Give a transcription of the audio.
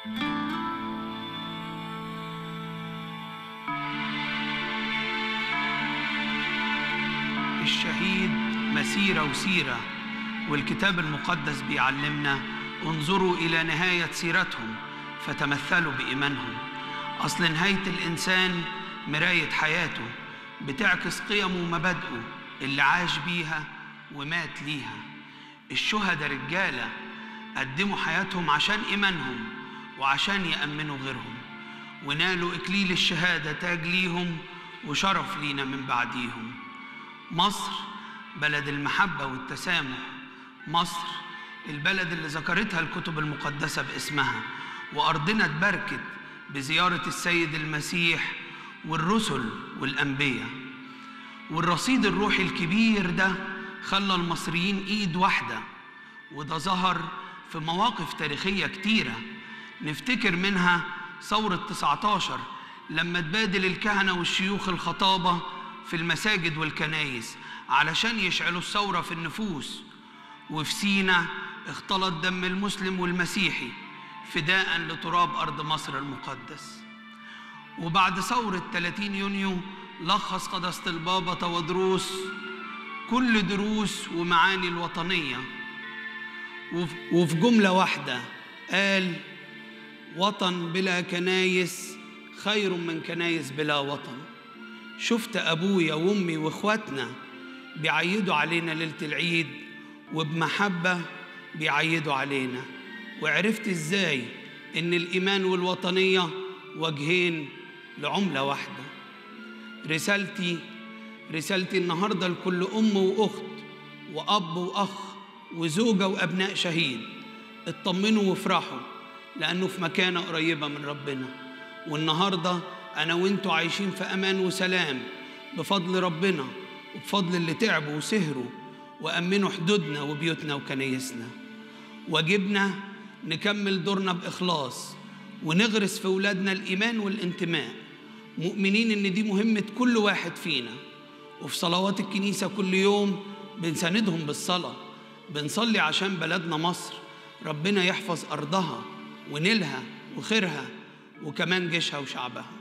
الشهيد مسيرة وسيرة والكتاب المقدس بيعلمنا انظروا إلى نهاية سيرتهم فتمثلوا بإيمانهم أصل نهاية الإنسان مراية حياته بتعكس قيمه ومبادئه اللي عاش بيها ومات ليها الشهداء رجالة قدموا حياتهم عشان إيمانهم وعشان يأمنوا غيرهم ونالوا إكليل الشهادة تاج ليهم وشرف لينا من بعديهم مصر بلد المحبة والتسامح مصر البلد اللي ذكرتها الكتب المقدسة باسمها وأرضنا اتباركت بزيارة السيد المسيح والرسل والأنبياء والرصيد الروحي الكبير ده خلى المصريين إيد واحدة وده ظهر في مواقف تاريخية كتيرة نفتكر منها ثورة 19 لما تبادل الكهنة والشيوخ الخطابة في المساجد والكنايس علشان يشعلوا الثورة في النفوس وفي سينا اختلط دم المسلم والمسيحي فداء لتراب أرض مصر المقدس وبعد ثورة 30 يونيو لخص قداسة البابا تودروس كل دروس ومعاني الوطنية وفي جملة واحدة قال وطن بلا كنايس خير من كنايس بلا وطن شفت أبويا وأمي وإخواتنا بيعيدوا علينا ليلة العيد وبمحبة بيعيدوا علينا وعرفت إزاي إن الإيمان والوطنية وجهين لعملة واحدة رسالتي رسالتي النهاردة لكل أم وأخت وأب وأخ وزوجة وأبناء شهيد اطمنوا وافرحوا لأنه في مكانة قريبة من ربنا والنهاردة أنا وإنتوا عايشين في أمان وسلام بفضل ربنا وبفضل اللي تعبوا وسهروا وأمنوا حدودنا وبيوتنا وكنايسنا واجبنا نكمل دورنا بإخلاص ونغرس في ولادنا الإيمان والانتماء مؤمنين إن دي مهمة كل واحد فينا وفي صلوات الكنيسة كل يوم بنساندهم بالصلاة بنصلي عشان بلدنا مصر ربنا يحفظ أرضها ونيلها وخيرها وكمان جيشها وشعبها